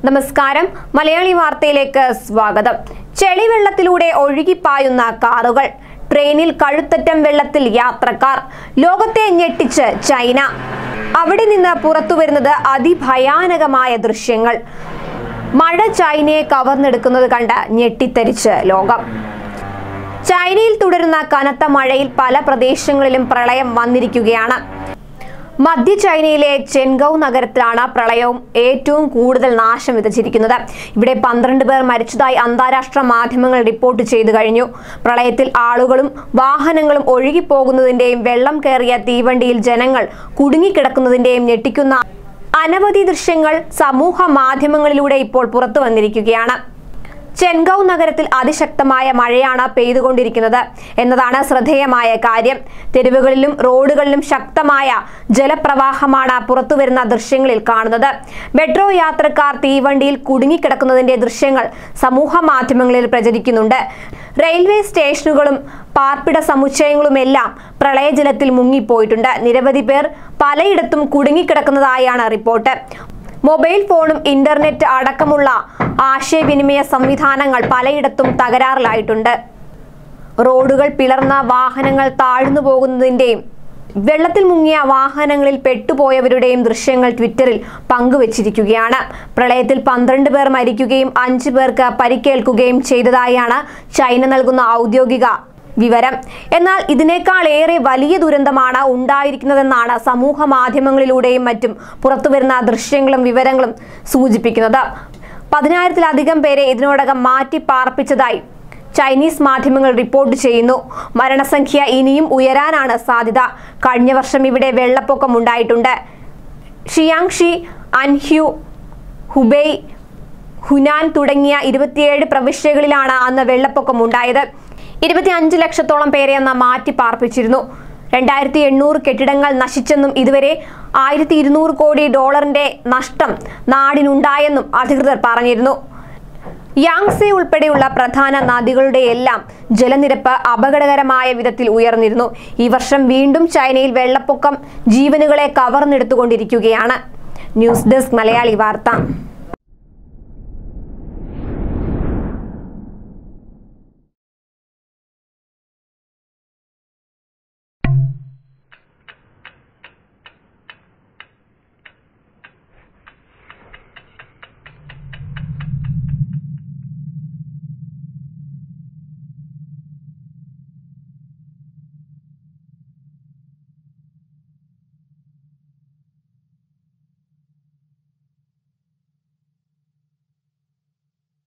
നമസ്കാരം മലയാളി വാർത്തയിലേക്ക് സ്വാഗതം ചെളിവെള്ളത്തിലൂടെ ഒഴുകിപ്പായുന്ന കാറുകൾ ട്രെയിനിൽ കഴുത്തറ്റം വെള്ളത്തിൽ യാത്രക്കാർ ലോകത്തെ ഞെട്ടിച്ച് ചൈന അവിടെ നിന്ന് പുറത്തു വരുന്നത് അതിഭയാനകമായ ദൃശ്യങ്ങൾ മഴ ചൈനയെ കവർന്നെടുക്കുന്നത് കണ്ട് ഞെട്ടിത്തരിച്ച് ലോകം ചൈനയിൽ തുടരുന്ന കനത്ത മഴയിൽ പല പ്രദേശങ്ങളിലും പ്രളയം വന്നിരിക്കുകയാണ് മധ്യ ചൈനയിലെ ചെൻഗൌ നഗരത്തിലാണ് പ്രളയവും ഏറ്റവും കൂടുതൽ നാശം വിതച്ചിരിക്കുന്നത് ഇവിടെ പന്ത്രണ്ട് പേർ മരിച്ചതായി അന്താരാഷ്ട്ര മാധ്യമങ്ങൾ റിപ്പോർട്ട് ചെയ്തു കഴിഞ്ഞു പ്രളയത്തിൽ ആളുകളും വാഹനങ്ങളും ഒഴുകിപ്പോകുന്നതിന്റെയും വെള്ളം കയറിയ തീവണ്ടിയിൽ ജനങ്ങൾ കുടുങ്ങിക്കിടക്കുന്നതിന്റെയും ഞെട്ടിക്കുന്ന അനവധി ദൃശ്യങ്ങൾ സമൂഹ മാധ്യമങ്ങളിലൂടെ ഇപ്പോൾ പുറത്തു വന്നിരിക്കുകയാണ് ചെൻഗൌ നഗരത്തിൽ അതിശക്തമായ മഴയാണ് പെയ്തുകൊണ്ടിരിക്കുന്നത് എന്നതാണ് ശ്രദ്ധേയമായ കാര്യം തെരുവുകളിലും റോഡുകളിലും ശക്തമായ ജലപ്രവാഹമാണ് പുറത്തുവരുന്ന ദൃശ്യങ്ങളിൽ കാണുന്നത് മെട്രോ യാത്രക്കാർ തീവണ്ടിയിൽ കുടുങ്ങിക്കിടക്കുന്നതിന്റെ ദൃശ്യങ്ങൾ സമൂഹ മാധ്യമങ്ങളിൽ പ്രചരിക്കുന്നുണ്ട് റെയിൽവേ സ്റ്റേഷനുകളും പാർപ്പിട സമുച്ചയങ്ങളുമെല്ലാം പ്രളയജലത്തിൽ മുങ്ങിപ്പോയിട്ടുണ്ട് നിരവധി പേർ പലയിടത്തും കുടുങ്ങിക്കിടക്കുന്നതായാണ് റിപ്പോർട്ട് മൊബൈൽ ഫോണും ഇന്റർനെറ്റ് അടക്കമുള്ള ആശയവിനിമയ സംവിധാനങ്ങൾ പലയിടത്തും തകരാറിലായിട്ടുണ്ട് റോഡുകൾ പിളർന്ന വാഹനങ്ങൾ താഴ്ന്നു പോകുന്നതിന്റെയും വെള്ളത്തിൽ മുങ്ങിയ വാഹനങ്ങളിൽ പെട്ടുപോയവരുടെയും ദൃശ്യങ്ങൾ ട്വിറ്ററിൽ പങ്കുവച്ചിരിക്കുകയാണ് പ്രളയത്തിൽ പന്ത്രണ്ട് പേർ മരിക്കുകയും അഞ്ചു പേർക്ക് പരിക്കേൽക്കുകയും ചെയ്തതായാണ് ചൈന നൽകുന്ന ഔദ്യോഗിക വിവരം എന്നാൽ ഇതിനേക്കാൾ ഏറെ വലിയ ദുരന്തമാണ് ഉണ്ടായിരിക്കുന്നതെന്നാണ് സമൂഹ മാധ്യമങ്ങളിലൂടെയും മറ്റും പുറത്തുവരുന്ന ദൃശ്യങ്ങളും വിവരങ്ങളും സൂചിപ്പിക്കുന്നത് പതിനായിരത്തിലധികം പേരെ ഇതിനോടകം മാറ്റി പാർപ്പിച്ചതായി ചൈനീസ് മാധ്യമങ്ങൾ റിപ്പോർട്ട് ചെയ്യുന്നു മരണസംഖ്യ ഇനിയും ഉയരാനാണ് സാധ്യത കഴിഞ്ഞ വർഷം ഇവിടെ വെള്ളപ്പൊക്കം ഉണ്ടായിട്ടുണ്ട് ഷിയാങ്ഷി അൻഹ്യു ഹുബൈ ഹുനാൻ തുടങ്ങിയ ഇരുപത്തിയേഴ് പ്രവിശ്യകളിലാണ് അന്ന് വെള്ളപ്പൊക്കം ഉണ്ടായത് ഇരുപത്തി അഞ്ച് ലക്ഷത്തോളം പേരെ അന്ന് മാറ്റി പാർപ്പിച്ചിരുന്നു രണ്ടായിരത്തി എണ്ണൂറ് കെട്ടിടങ്ങൾ നശിച്ചെന്നും ഇതുവരെ ആയിരത്തി ഇരുന്നൂറ് കോടി ഡോളറിന്റെ നഷ്ടം നാടിനുണ്ടായെന്നും അധികൃതർ പറഞ്ഞിരുന്നു യാങ്സെ ഉൾപ്പെടെയുള്ള പ്രധാന നദികളുടെയെല്ലാം ജലനിരപ്പ് അപകടകരമായ വിധത്തിൽ ഉയർന്നിരുന്നു ഈ വർഷം വീണ്ടും ചൈനയിൽ വെള്ളപ്പൊക്കം ജീവനുകളെ കവർന്നെടുത്തുകൊണ്ടിരിക്കുകയാണ് ന്യൂസ് ഡെസ്ക് മലയാളി വാർത്ത